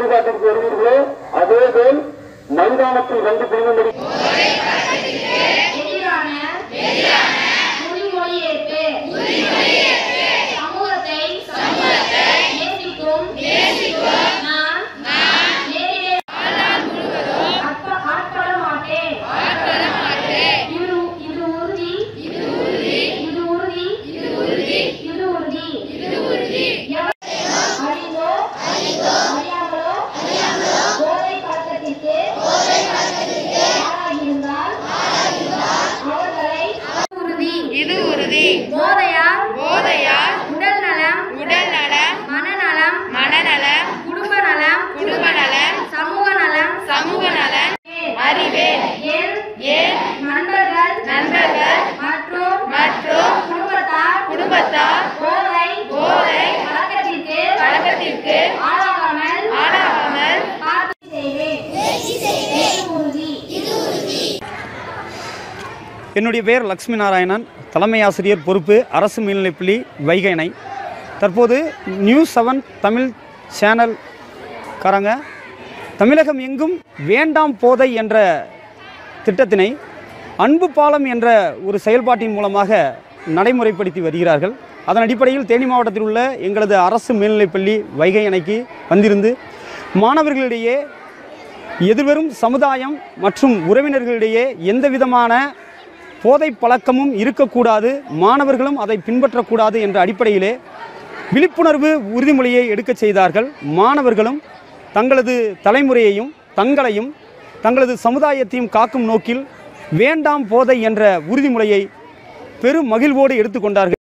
வழிபாட்டிற்கு வருவீர்களோ அதேபோல் மைதானத்தில் வந்து பிரிவும்படி எதிரான உறுதிமொழி ஏற்பு சமூகத்தை நேசிக்கும் நான் நேரிலே ஆட்ப- ஆட்பட மாட்டேன் இது இது உறுதி இது உறுதி இது உறுதி எவர் அறிந்தோ அறியாமலோ போதை பழக்கத்திற்கு ஆளாகியிருந்தால் அவர்களை உறுதி இது உறுதி போதையால் போதையால் உடல் நலம் உடல் நலம் மனநலம் மனநலம் குடும்ப நலம் குடும்ப நலம் சமூக நலம் சமூக நலன் அறிவேன் என் ஏன் நண்பர்கள் நண்பர்கள் மற்றும் மற்றும் குடும்பத்தார் குடும்பத்தார் போதை போதை பழக்கத்திற்கு பழக்கத்திற்கு ஆளாகாமல் ஆளாகாமல் பார்த்து செய்வேன் இது உறுதி என்னுடைய பெயர் லக்ஷ்மி நாராயணன் தலைமை ஆசிரியர் பொறுப்பு அரசு மேல்நிலைப்பள்ளி வைகைணை தற்போது நியூஸ் செவன் தமிழ் சேனல் காரங்க தமிழகம் எங்கும் வேண்டாம் போதை என்ற திட்டத்தினை அன்பு பாலம் என்ற ஒரு செயல்பாட்டின் மூலமாக நடைமுறைப்படுத்தி வருகிறார்கள் அதன் அடிப்படையில் தேனி மாவட்டத்தில் உள்ள எங்களது அரசு மேல்நிலைப்பள்ளி வைகை அணைக்கு வந்திருந்து மாணவர்களிடையே எதிர்வரும் சமுதாயம் மற்றும் உறவினர்களிடையே எந்த விதமான போதை பழக்கமும் இருக்கக்கூடாது மாணவர்களும் அதை பின்பற்றக்கூடாது என்ற அடிப்படையிலே விழிப்புணர்வு உறுதிமொழியை எடுக்கச் செய்தார்கள் மாணவர்களும் தங்களது தலைமுறையையும் தங்களையும் தங்களது சமுதாயத்தையும் காக்கும் நோக்கில் வேண்டாம் போதை என்ற உறுதிமொழியை பெரும் மகிழ்வோடு எடுத்துக்கொண்டார்கள்